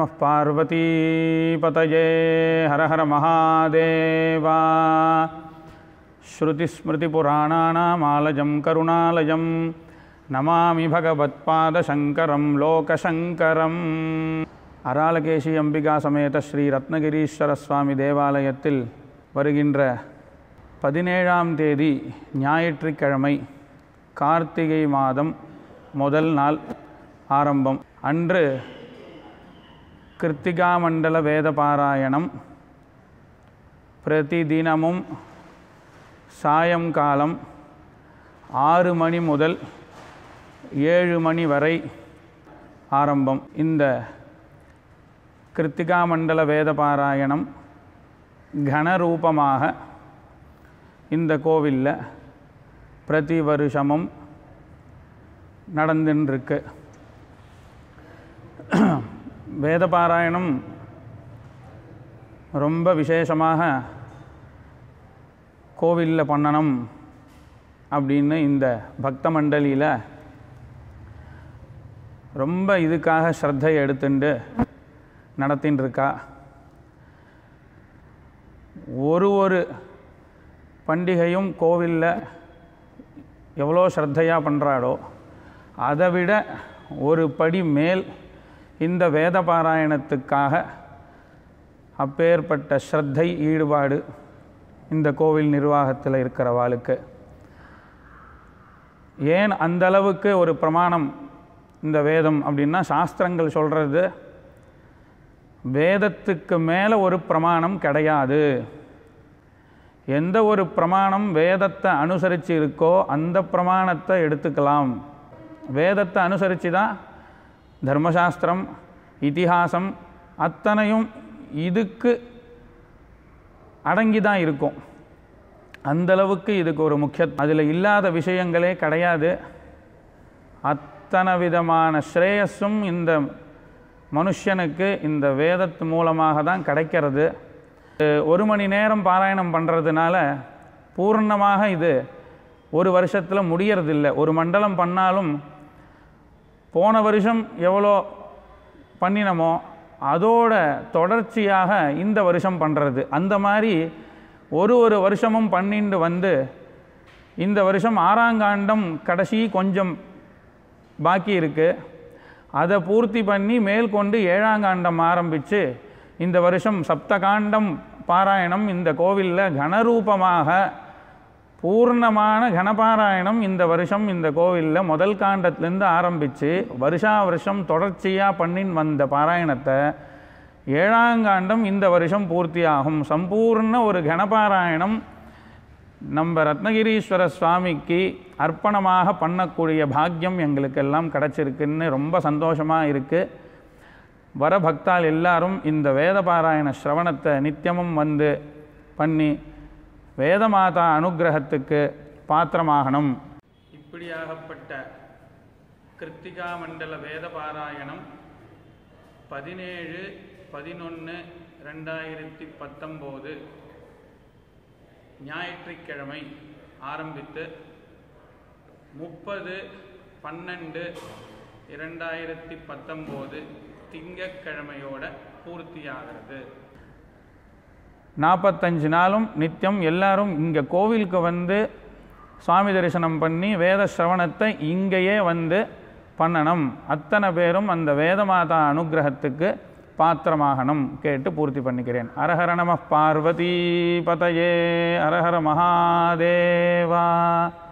நம பார்வதீபதயே ஹர ஹர மகாதேவா श्रुतिस्मृतिपुराणानामालजं करुणालयं नमामि भगवत्पादशङ्करं लोकशङ्करम् அராலகேசி அம்பிகா சமேத ஸ்ரீ ரத்னகிரீஸ்வர சுவாமி தேவாலயத்தில் வருகின்ற பதினேழாம் தேதி ஞாயிற்றுக்கிழமை கார்த்திகை மாதம் முதல் நாள் ஆரம்பம் அன்று கிருத்திகா மண்டல வேத பாராயணம் பிரதிதினமும் சாயங்காலம் ஆறு மணி முதல் ஏழு மணி வரை ஆரம்பம் இந்த கிருத்திகா மண்டல வேத பாராயணம் கனரூபமாக இந்த கோவிலில் பிரதி வருஷமும் நடந்துருக்கு வேத பாராயணம் ரொம்ப விசேஷமாக கோவிலில் பண்ணணும் அப்படின்னு இந்த பக்த மண்டலியில் ரொம்ப இதுக்காக ஸ்ரத்தை எடுத்துண்டு நடத்தின்னு இருக்கா ஒரு ஒரு பண்டிகையும் கோவிலில் எவ்வளோ ஸ்ரத்தையாக பண்ணுறாளோ அதை விட ஒரு படி மேல் இந்த வேத பாராயணத்துக்காக அப்பேற்பட்ட ஸ்ரத்தை ஈடுபாடு இந்த கோவில் நிர்வாகத்தில் இருக்கிறவாளுக்கு ஏன் அந்த அளவுக்கு ஒரு பிரமாணம் இந்த வேதம் அப்படின்னா சாஸ்திரங்கள் சொல்கிறது வேதத்துக்கு மேலே ஒரு பிரமாணம் கிடையாது எந்த ஒரு பிரமாணம் வேதத்தை அனுசரித்து இருக்கோ அந்த பிரமாணத்தை எடுத்துக்கலாம் வேதத்தை அனுசரித்து தான் தர்மசாஸ்திரம் இதிகாசம் அத்தனையும் இதுக்கு அடங்கி தான் இருக்கும் அந்தளவுக்கு இதுக்கு ஒரு முக்கிய அதில் இல்லாத விஷயங்களே கிடையாது அத்தனை விதமான ஸ்ரேயஸும் இந்த மனுஷனுக்கு இந்த வேதத்து மூலமாக தான் கிடைக்கிறது ஒரு மணி நேரம் பாராயணம் பண்ணுறதுனால பூர்ணமாக இது ஒரு வருஷத்தில் முடியறதில்லை ஒரு மண்டலம் பண்ணாலும் போன வருஷம் எவ்வளோ பண்ணினமோ அதோட தொடர்ச்சியாக இந்த வருஷம் பண்ணுறது அந்த மாதிரி ஒரு ஒரு வருஷமும் பண்ணிட்டு வந்து இந்த வருஷம் ஆறாங்காண்டம் கடைசி கொஞ்சம் பாக்கி இருக்குது அதை பூர்த்தி பண்ணி மேற்கொண்டு ஏழாங்காண்டம் ஆரம்பித்து இந்த வருஷம் சப்தகாண்டம் பாராயணம் இந்த கோவிலில் கனரூபமாக பூர்ணமான கனபாராயணம் இந்த வருஷம் இந்த கோவிலில் முதல் காண்டத்துலேருந்து ஆரம்பித்து வருஷா வருஷம் தொடர்ச்சியாக பண்ணின்னு வந்த பாராயணத்தை ஏழாங்காண்டம் இந்த வருஷம் பூர்த்தியாகும் சம்பூர்ண ஒரு கனபாராயணம் நம்ம ரத்னகிரீஸ்வர சுவாமிக்கு அர்ப்பணமாக பண்ணக்கூடிய பாக்கியம் எங்களுக்கெல்லாம் கிடச்சிருக்குன்னு ரொம்ப சந்தோஷமாக இருக்குது வர பக்தால் எல்லாரும் இந்த வேத பாராயண ஸ்ரவணத்தை நித்தியமும் வந்து பண்ணி வேதமாதா அனுகிரகத்துக்கு பாத்திரமாகணும் இப்படியாகப்பட்ட கிருத்திகா மண்டல வேத பாராயணம் பதினேழு பதினொன்று ரெண்டாயிரத்தி பத்தொம்போது ஞாயிற்றுக்கிழமை ஆரம்பித்து முப்பது பன்னெண்டு இரண்டாயிரத்தி பத்தொம்போது திங்கக்கிழமையோட பூர்த்தியாகிறது நாற்பத்தஞ்சு நாளும் நித்தியம் எல்லாரும் இங்கே கோவிலுக்கு வந்து சுவாமி தரிசனம் பண்ணி வேத சிரவணத்தை இங்கேயே வந்து பண்ணணும் அத்தனை பேரும் அந்த வேதமாதா அனுகிரகத்துக்கு பாத்திரமாகணும் கேட்டு பூர்த்தி பண்ணிக்கிறேன் அரஹர நம பார்வதி பதயே அரஹர மகாதேவா